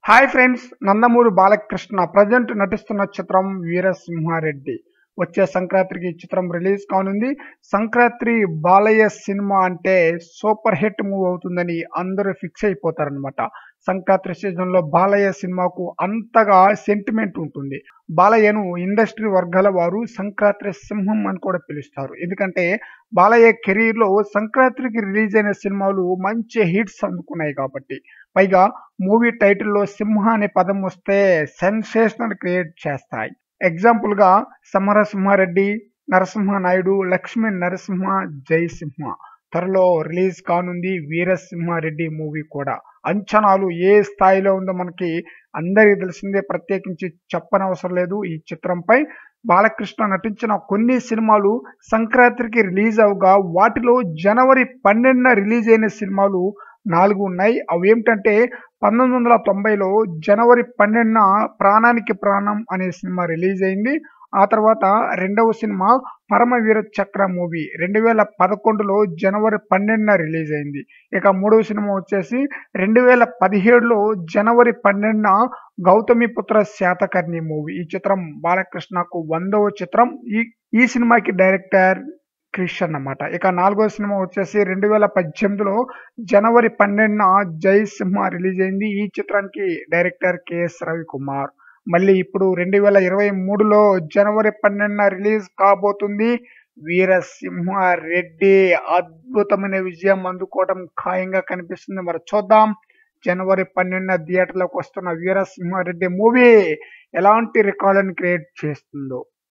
hi friends Nandamuri Balakrishna present నటిస్తున్న చిత్రం వీరసింహారెడ్డి వచ్చే సంక్రాంతికి ఈ చిత్రం రిలీజ్ కానుంది సంక్రాంతి బాలయ్య సినిమా అంటే సూపర్ హిట్ మూవ్ అవుతుందని అందరూ ఫిక్స్ అయిపోతారనమాట సంక్రాంతి సీజన్ లో బాలయ్య సినిమాకు అంతగా సెంటిమెంట్ ఉంటుంది బాలయ్యను ఇండస్ట్రీ వర్గాల వారు సంక్రాంతి సింహం అని కూడా పిలుస్తారు ఎందుకంటే బాలయ్య కెరీర్ లో సంక్రాంతికి రిలీజ్ అయిన సినిమాలు మంచి హిట్స్ అందుకున్నాయి కాబట్టి పైగా మూవీ టైటిల్లో సింహ అనే పదం వస్తే సెన్సేషనల్ క్రియేట్ చేస్తాయి ఎగ్జాంపుల్ గా సమరసింహారెడ్డి నరసింహ నాయుడు లక్ష్మీ నరసింహ జయసింహ త్వరలో రిలీజ్ కానుంది వీరసింహారెడ్డి మూవీ కూడా అంచనాలు ఏ స్థాయిలో ఉందో మనకి అందరికీ తెలిసిందే ప్రత్యేకించి చెప్పనవసరం లేదు ఈ చిత్రంపై బాలకృష్ణ నటించిన కొన్ని సినిమాలు సంక్రాంతికి రిలీజ్ అవగా వాటిలో జనవరి పన్నెండున రిలీజ్ అయిన సినిమాలు నాలుగు ఉన్నాయి అవి ఏమిటంటే పంతొమ్మిది వందల తొంభైలో జనవరి పన్నెండున ప్రాణానికి ప్రాణం అనే సినిమా రిలీజ్ అయింది ఆ తర్వాత రెండవ సినిమా పరమవీర చక్ర మూవీ రెండు వేల పదకొండులో జనవరి పన్నెండున రిలీజ్ అయింది ఇక మూడవ సినిమా వచ్చేసి రెండు వేల పదిహేడులో జనవరి పన్నెండున గౌతమి పుత్ర శాతకర్ణి మూవీ ఈ చిత్రం బాలకృష్ణకు వందవ చిత్రం ఈ ఈ సినిమాకి డైరెక్టర్ క్రిష్ అన్నమాట ఇక నాలుగో సినిమా వచ్చేసి రెండు వేల పద్దెనిమిదిలో జనవరి పన్నెండున జై సింహ రిలీజ్ అయింది ఈ చిత్రానికి డైరెక్టర్ కెఎస్ రవికుమార్ మళ్ళీ ఇప్పుడు రెండు వేల ఇరవై మూడులో జనవరి పన్నెండున రిలీజ్ కాబోతుంది వీరసింహ రెడ్డి అద్భుతమైన విజయం అందుకోవడం ఖాయంగా కనిపిస్తుంది మరి చూద్దాం జనవరి పన్నెండున థియేటర్లోకి వస్తున్న వీరసింహారెడ్డి మూవీ ఎలాంటి రికార్డులను క్రియేట్ చేస్తుందో